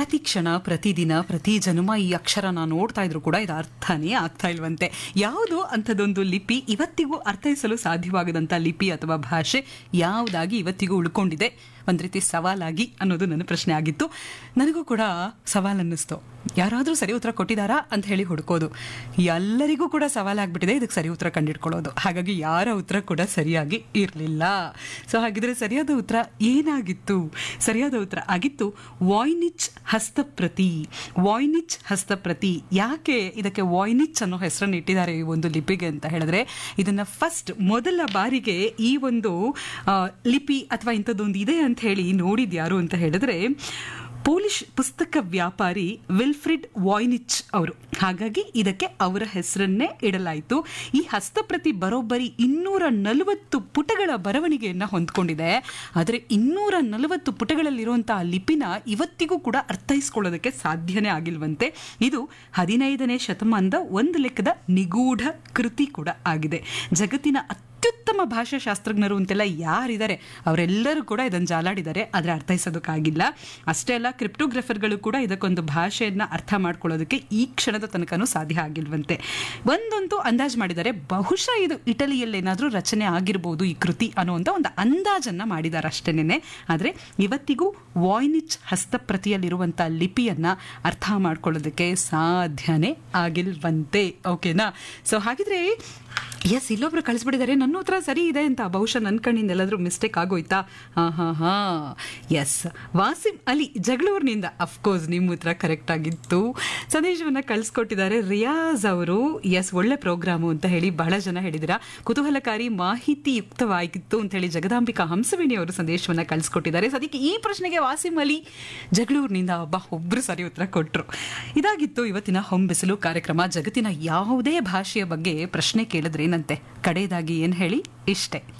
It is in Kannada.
ಪ್ರತಿ ಕ್ಷಣ ಪ್ರತಿದಿನ ಪ್ರತಿ ಜನ್ಮ ಈ ಅಕ್ಷರನ ನೋಡ್ತಾ ಇದ್ರು ಕೂಡ ಇದು ಅರ್ಥನೇ ಆಗ್ತಾ ಇಲ್ವಂತೆ ಯಾವುದು ಅಂಥದ್ದೊಂದು ಲಿಪಿ ಇವತ್ತಿಗೂ ಅರ್ಥೈಸಲು ಸಾಧ್ಯವಾಗದಂಥ ಲಿಪಿ ಅಥವಾ ಭಾಷೆ ಯಾವುದಾಗಿ ಇವತ್ತಿಗೂ ಉಳ್ಕೊಂಡಿದೆ ಒಂದು ರೀತಿ ಸವಾಲಾಗಿ ಅನ್ನೋದು ನನ್ನ ಪ್ರಶ್ನೆ ಆಗಿತ್ತು ನನಗೂ ಕೂಡ ಸವಾಲು ಅನ್ನಿಸ್ತು ಯಾರಾದರೂ ಸರಿ ಉತ್ತರ ಕೊಟ್ಟಿದ್ದಾರಾ ಅಂತ ಹೇಳಿ ಹುಡುಕೋದು ಎಲ್ಲರಿಗೂ ಕೂಡ ಸವಾಲಾಗ್ಬಿಟ್ಟಿದೆ ಇದಕ್ಕೆ ಸರಿ ಉತ್ತರ ಕಂಡಿಡ್ಕೊಳ್ಳೋದು ಹಾಗಾಗಿ ಯಾರ ಉತ್ತರ ಕೂಡ ಸರಿಯಾಗಿ ಇರಲಿಲ್ಲ ಸೊ ಹಾಗಿದ್ರೆ ಸರಿಯಾದ ಉತ್ತರ ಏನಾಗಿತ್ತು ಸರಿಯಾದ ಉತ್ತರ ಆಗಿತ್ತು ವಾಯ್ನಿಚ್ ಹಸ್ತಪ್ರತಿ ವಾಯ್ನಿಚ್ ಹಸ್ತಪ್ರತಿ ಯಾಕೆ ಇದಕ್ಕೆ ವಾಯ್ನಿಚ್ ಅನ್ನೋ ಹೆಸರನ್ನು ಇಟ್ಟಿದ್ದಾರೆ ಈ ಒಂದು ಲಿಪಿಗೆ ಅಂತ ಹೇಳಿದ್ರೆ ಇದನ್ನ ಫಸ್ಟ್ ಮೊದಲ ಬಾರಿಗೆ ಈ ಒಂದು ಆ, ಲಿಪಿ ಅಥವಾ ಇಂಥದ್ದೊಂದು ಇದೆ ಅಂತ ಹೇಳಿ ನೋಡಿದ್ ಯಾರು ಅಂತ ಹೇಳಿದ್ರೆ ಪೋಲಿಷ್ ಪುಸ್ತಕ ವ್ಯಾಪಾರಿ ವಿಲ್ಫ್ರಿಡ್ ವಾಯ್ನಿಚ್ ಅವರು ಹಾಗಾಗಿ ಇದಕ್ಕೆ ಅವರ ಹೆಸರನ್ನೇ ಇಡಲಾಯಿತು ಈ ಹಸ್ತಪ್ರತಿ ಬರೋಬ್ಬರಿ ಇನ್ನೂರ ನಲವತ್ತು ಪುಟಗಳ ಬರವಣಿಗೆಯನ್ನ ಹೊಂದ್ಕೊಂಡಿದೆ ಆದರೆ ಇನ್ನೂರ ನಲವತ್ತು ಪುಟಗಳಲ್ಲಿರುವಂತಹ ಲಿಪಿನ ಇವತ್ತಿಗೂ ಕೂಡ ಅರ್ಥೈಸ್ಕೊಳ್ಳೋದಕ್ಕೆ ಸಾಧ್ಯನೇ ಆಗಿಲ್ವಂತೆ ಇದು ಹದಿನೈದನೇ ಶತಮಾನದ ಒಂದು ಲೆಕ್ಕದ ನಿಗೂಢ ಕೃತಿ ಕೂಡ ಆಗಿದೆ ಜಗತ್ತಿನ ಅತ್ಯುತ್ತಮ ಭಾಷಾಶಾಸ್ತ್ರಜ್ಞರು ಅಂತೆಲ್ಲ ಯಾರಿದ್ದಾರೆ ಅವರೆಲ್ಲರೂ ಕೂಡ ಇದನ್ನು ಜಾಲಾಡಿದ್ದಾರೆ ಆದರೆ ಅರ್ಥೈಸೋದಕ್ಕಾಗಿಲ್ಲ ಅಷ್ಟೇ ಅಲ್ಲ ಕ್ರಿಪ್ಟೋಗ್ರಫರ್ಗಳು ಕೂಡ ಇದಕ್ಕೊಂದು ಭಾಷೆಯನ್ನ ಅರ್ಥ ಮಾಡ್ಕೊಳ್ಳೋದಕ್ಕೆ ಈ ಕ್ಷಣದ ತನಕನೂ ಸಾಧ್ಯ ಆಗಿಲ್ವಂತೆ ಒಂದಂತೂ ಅಂದಾಜು ಮಾಡಿದ್ದಾರೆ ಬಹುಶಃ ಇದು ಇಟಲಿಯಲ್ಲೇನಾದರೂ ರಚನೆ ಆಗಿರ್ಬೋದು ಈ ಕೃತಿ ಅನ್ನುವಂಥ ಒಂದು ಅಂದಾಜನ್ನ ಮಾಡಿದ್ದಾರೆ ಅಷ್ಟೇನೆ ಆದರೆ ಇವತ್ತಿಗೂ ವಾಯ್ನಿಚ್ ಹಸ್ತಪ್ರತಿಯಲ್ಲಿರುವಂಥ ಲಿಪಿಯನ್ನ ಅರ್ಥ ಮಾಡ್ಕೊಳ್ಳೋದಕ್ಕೆ ಸಾಧ್ಯನೇ ಆಗಿಲ್ವಂತೆ ಓಕೆನಾ ಸೊ ಹಾಗಿದ್ರೆ ಎಸ್ ಇಲ್ಲೊಬ್ರು ಕಳಿಸ್ಬಿಟ್ಟಿದ್ದಾರೆ ನನ್ನ ಉತ್ತರ ಸರಿ ಇದೆ ಅಂತ ಬಹುಶಃ ನನ್ನ ಕಣ್ಣಿಂದ ಎಲ್ಲಾದ್ರೂ ಮಿಸ್ಟೇಕ್ ಆಗೋಯ್ತಾ ಹಾ ಹಾ ಹಾ ಎಸ್ ವಾಸಿಂ ಅಲಿ ಜಗಳೂರಿನಿಂದ ಅಫ್ಕೋರ್ಸ್ ನಿಮ್ಮ ಉತ್ತರ ಕರೆಕ್ಟ್ ಆಗಿತ್ತು ಸಂದೇಶವನ್ನ ಕಳಿಸ್ಕೊಟ್ಟಿದ್ದಾರೆ ರಿಯಾಜ್ ಅವರು ಎಸ್ ಒಳ್ಳೆ ಪ್ರೋಗ್ರಾಮು ಅಂತ ಹೇಳಿ ಬಹಳ ಜನ ಹೇಳಿದಿರ ಕುತೂಹಲಕಾರಿ ಮಾಹಿತಿಯುಕ್ತವಾಗಿತ್ತು ಅಂತ ಹೇಳಿ ಜಗದಾಂಬಿಕಾ ಹಂಸವೇಣಿ ಅವರು ಸಂದೇಶವನ್ನ ಕಳಿಸ್ಕೊಟ್ಟಿದ್ದಾರೆ ಸದ್ಯಕ್ಕೆ ಈ ಪ್ರಶ್ನೆಗೆ ವಾಸಿಂ ಅಲಿ ಜಗಳೂರಿನಿಂದ ಒಬ್ಬ ಒಬ್ರು ಸರಿ ಉತ್ತರ ಕೊಟ್ರು ಇದಾಗಿತ್ತು ಇವತ್ತಿನ ಹೊಂಬೆಸಲು ಕಾರ್ಯಕ್ರಮ ಜಗತ್ತಿನ ಯಾವುದೇ ಭಾಷೆಯ ಬಗ್ಗೆ ಪ್ರಶ್ನೆ ಕೇಳಿದ್ರೇನಂತೆ ಕಡೆಯದಾಗಿ ಏನ್ ಹೇಳಿ ಇಷ್ಟೇ